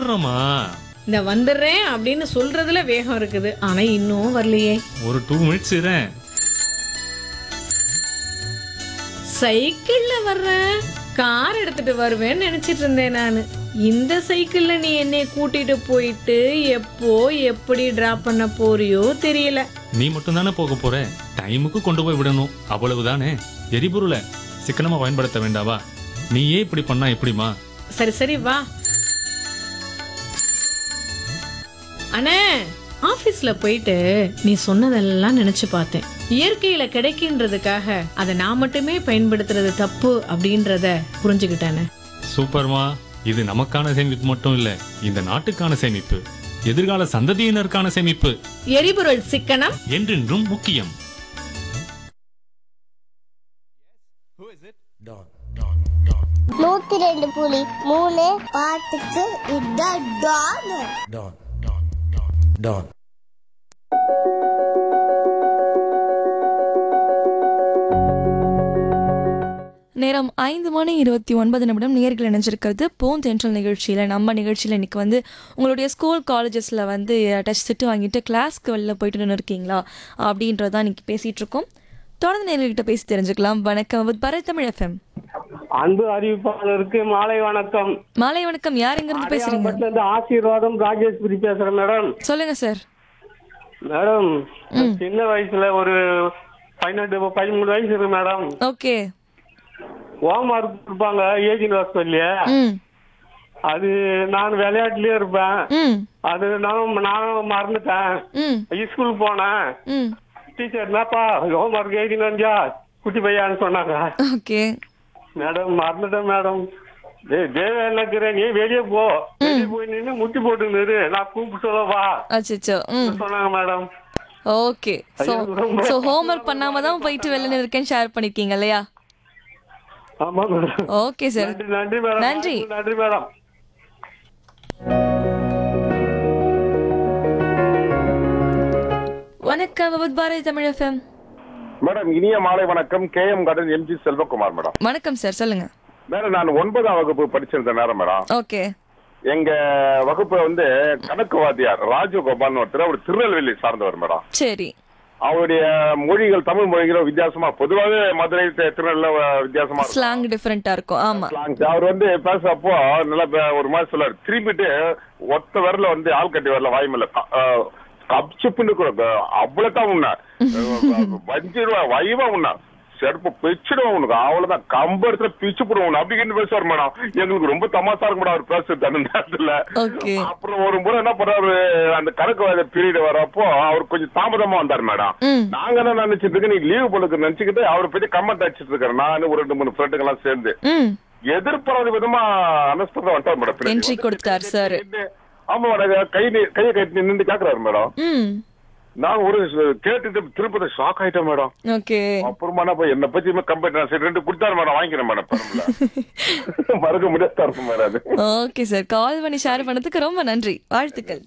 வந்துடுறோமா இந்த வந்துடுறேன் அப்படின்னு சொல்றதுல வேகம் இருக்குது ஆனா இன்னும் வரலையே ஒரு டூ மினிட்ஸ் இரேன் சைக்கிள்ல வர்றேன் கார் எடுத்துட்டு வருவேன்னு நினைச்சிட்டு இருந்தேன் நான் இந்த சைக்கிள்ல நீ என்னை கூட்டிட்டு போயிட்டு எப்போ எப்படி டிராப் பண்ண போறியோ தெரியல நீ மட்டும் தானே போக போற டைமுக்கு கொண்டு போய் விடணும் அவ்வளவுதானே எரிபொருளை சிக்கனமா பயன்படுத்த வேண்டாவா நீயே இப்படி பண்ணா எப்படிமா சரி சரி வா அண்ணே ஆபீஸ்ல போயிட்டு நீ சொன்னதெல்லாம் நினைச்சு பார்த்தேன் இயற்கையில கிடைக்கின்றதுக்காக அதை நான் மட்டுமே பயன்படுத்துறது தப்பு அப்படின்றத புரிஞ்சுக்கிட்டானே சூப்பர்மா இது நமக்கான சேமிப்பு மட்டும் இல்ல இந்த நாட்டுக்கான சேமிப்பு எதிர்கால சந்ததியினருக்கான சேமிப்பு எரிபொருள் சிக்கனம் என்றென்றும் முக்கியம் நூத்தி ரெண்டு புலி மூணு பாட்டுக்கு இதான் டான் Don. Don. நேரம் ஐந்து மணி இருபத்தி ஒன்பது நிமிடம் நேர்கள் இணைஞ்சிருக்கிறது போன் தென்றல் நிகழ்ச்சியில் நம்ம நிகழ்ச்சியில் இன்னைக்கு வந்து உங்களுடைய ஸ்கூல் காலேஜஸில் வந்து டச் திட்டு வாங்கிட்டு கிளாஸ்க்கு வெளில போயிட்டு நின்று இருக்கீங்களா அப்படின்றதான் இன்னைக்கு பேசிகிட்டு இருக்கோம் தொடர்ந்து நேர்கள்கிட்ட பேசி தெரிஞ்சுக்கலாம் வணக்கம் வித் பரத் தமிழ் எஃப்எம் அன்பு அறிவிப்பாளருக்கு மாலை வணக்கம் மாலை வணக்கம் யார் எங்கிருந்து பேசுறீங்க அடையாளப்பட்டுல இருந்து ஆசீர்வாதம் ராஜேஸ்வரி பேசுறேன் மேடம் சொல்லுங்க சார் மேடம் சின்ன வயசுல ஒரு பதினெட்டு பதிமூணு வயசு இருக்கு மேடம் ஓகே ஹோம் ஒர்க் கொடுப்பாங்க ஏஜின் சொல்லி ம் அது நான் விளையாட்டுலயே இருப்பேன் ம் அது நான் நானும் மறந்துட்டேன் ம் ஸ்கூல் போனேன் ம் டீச்சர் என்னப்பா ஹோம் ஒர்க் எழுதினு வந்தியா குட்டி பையான்னு சொன்னாங்க ஓகே மேடம் மறந்துட்டேன் மேடம் டேய் தேவை இருக்கிறேன் நீ வெளியே போ வெளியே போய் நின்று முட்டி போட்டு நிறு நான் கூப்பிட்டு சொல்லவா அச்சோ ம் சொன்னாங்க madam okay so so homework பண்ணாம தான் போயிட்டு வெளில இருக்கேன்னு ஷேர் பண்ணிருக்கீங்க இல்லையா ஆமா மேடம் ஓகே சார் நன்றி நன்றி மேடம் நன்றி. நன்றி மேடம் வணக்கம் with Bharathi Tamil FM madam இனிய மாலை வணக்கம் கே எம் கார்டன் எம்ஜி செல்வகுமார் மேடம் வணக்கம் சார் சொல்லுங்க மேடம் நான் ஒன்பதாம் வகுப்பு படிச்சிருந்த நேரம் மேடம் ஓகே எங்க வகுப்புல வந்து கணக்கு வாத்தியார் ராஜகோபால்னு ஒருத்தர் அவர் திருநெல்வேலி சார்ந்தவர் மேடம் சரி அவருடைய மொழிகள் தமிழ் மொழிகள் வித்தியாசமா பொதுவாகவே மதுரை தி- திருநெல்வேலி வித்தியாசமா இருக்கும். ஸ்லாங் டிஃப்ரெண்டா இருக்கும் ஆமா slangs. அவர் வந்து பேசுறப்போ நல்லா பே- ஒரு மாதிரி சொல்றாரு திரும்பிட்டு ஒத்த விரல வந்து ஆள் கட்டி வரல வாய்மல்ல கப்சிப்புன்னு கூட அவ்வளவுதான் உண்ணா வஞ்சிருவா வைவா உண்ணா செருப்பு பிச்சிடுவோம் உனக்கு அவ்வளவுதான் கம்பரத்துல பிச்சு போடுவோம் அப்படின்னு பேசுவார் மேடம் எங்களுக்கு ரொம்ப தமாசா இருக்கும் மேடம் அவர் பேசுறது அந்த நேரத்துல Okay. அப்புறம் ஒரு முறை என்ன பண்றாரு அந்த கணக்கு பீரியட் வரப்போ அவர் கொஞ்சம் தாமதமா வந்தார் மேடம் ம் நாங்க என்ன நினைச்சிட்டு இருக்கு நீ லீவு போலுக்கு நினைச்சுக்கிட்டு அவர் போய் கமெண்ட் அடிச்சிட்டு இருக்காரு நான் ஒரு ரெண்டு மூணு ஃப்ரெண்டுங்க எல்லாம் சேர்ந்து ம் எதிர்பாராத விதமா அனஸ்பதம் வந்துட்டார் மேடம் பின்னாடி. Entry கொடுத்தார் sir. ஆமா மேடம் கை நீ- கையை கட்டி நின்று கேக்குறாரு மேடம் ம் நான் ஒரு ச- கேட்டுட்டு திருப்பதி ஷாக் ஆயிட்டேன் மேடம் ஓகே அப்புறமா நான் போய் என்ன பத்தி கம்பெனி நான் சரி ரெண்டு கொடுத்தாரு மேடம் வாங்கிக்கிறேன் மேடம் பரவாயில்ல. மறக்க முடியாத இருக்கும் மேடம் அது ஓகே சார் கால் பண்ணி ஷேர் பண்ணதுக்கு ரொம்ப நன்றி வாழ்த்துக்கள்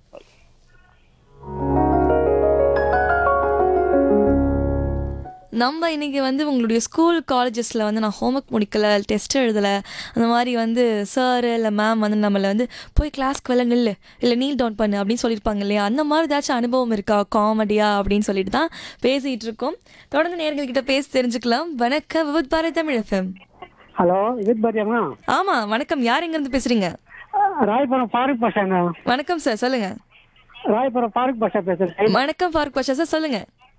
நம்ம இன்னைக்கு வந்து உங்களுடைய ஸ்கூல் காலேஜஸில் வந்து நான் ஹோம்ஒர்க் முடிக்கல டெஸ்ட் எழுதலை அந்த மாதிரி வந்து சார் இல்லை மேம் வந்து நம்மளை வந்து போய் கிளாஸ்க்கு வெளில நில்லு இல்லை நீல் டவுன் பண்ணு அப்படின்னு சொல்லியிருப்பாங்க இல்லையா அந்த மாதிரி ஏதாச்சும் அனுபவம் இருக்கா காமெடியா அப்படின்னு சொல்லிட்டு தான் பேசிகிட்டு இருக்கோம் தொடர்ந்து நேர்கள்கிட்ட பேசி தெரிஞ்சுக்கலாம் வணக்கம் with Bharath Tamil FM hello இது பாத்தியாமா ஆமாம் வணக்கம் யார் எங்கேருந்து பேசுகிறீங்க ராயபுரம் ஃபாரூக் பாஷாங்க வணக்கம் சார் சொல்லுங்கள் ராயபுரம் ஃபாரூக் பாஷா பேசுறேன் வணக்கம் ஃபாரூக் பாஷா சார் சொல்லுங்க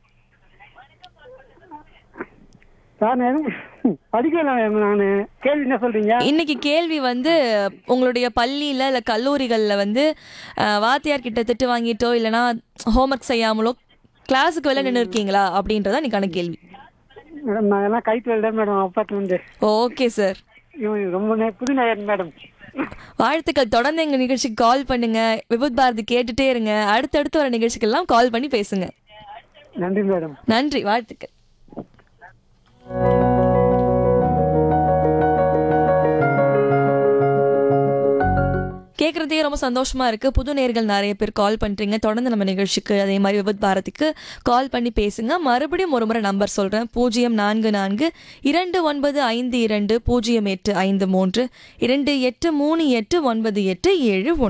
சார் நான் படிக்கல நான் கேள்வி என்ன சொல்றீங்க இன்னைக்கு கேள்வி வந்து உங்களுடைய பள்ளியில இல்ல கல்லூரிகள்ல வந்து அஹ், வாத்தியார் கிட்ட திட்டு வாங்கிட்டோ இல்லனா ஹோம்ஒர்க் செய்யாமலோ கிளாஸுக்கு வெளில நின்று இருக்கீங்களா அப்படின்றத இன்னைக்கான கேள்வி மேடம் நான் எல்லாம் கை தொழில் மேடம் அப்பத்துல இருந்து ஓகே சார் இவன் ரொம்ப நே- புது நேயர் மேடம் வாழ்த்துக்கள் தொடர்ந்து எங்க நிகழ்ச்சிக்கு கால் பண்ணுங்க விபத் பாரதி கேட்டுட்டே இருங்க அடுத்தடுத்து வர நிகழ்ச்சிக்கெல்லாம் கால் பண்ணி பேசுங்க நன்றி மேடம் நன்றி வாழ்த்துக்கள் கேட்குறதே ரொம்ப சந்தோஷமா இருக்கு புது நேர்கள் நிறைய பேர் கால் பண்றீங்க தொடர்ந்து நம்ம நிகழ்ச்சிக்கு அதே மாதிரி விபத் பாரதிக்கு கால் பண்ணி பேசுங்க மறுபடியும் ஒரு முறை நம்பர் சொல்றேன் பூஜ்ஜியம் நான்கு நான்கு இரண்டு ஒன்பது ஐந்து இரண்டு பூஜ்ஜியம் எட்டு ஐந்து மூன்று இரண்டு எட்டு மூணு எட்டு ஒன்பது எட்டு ஏழு ஒன்று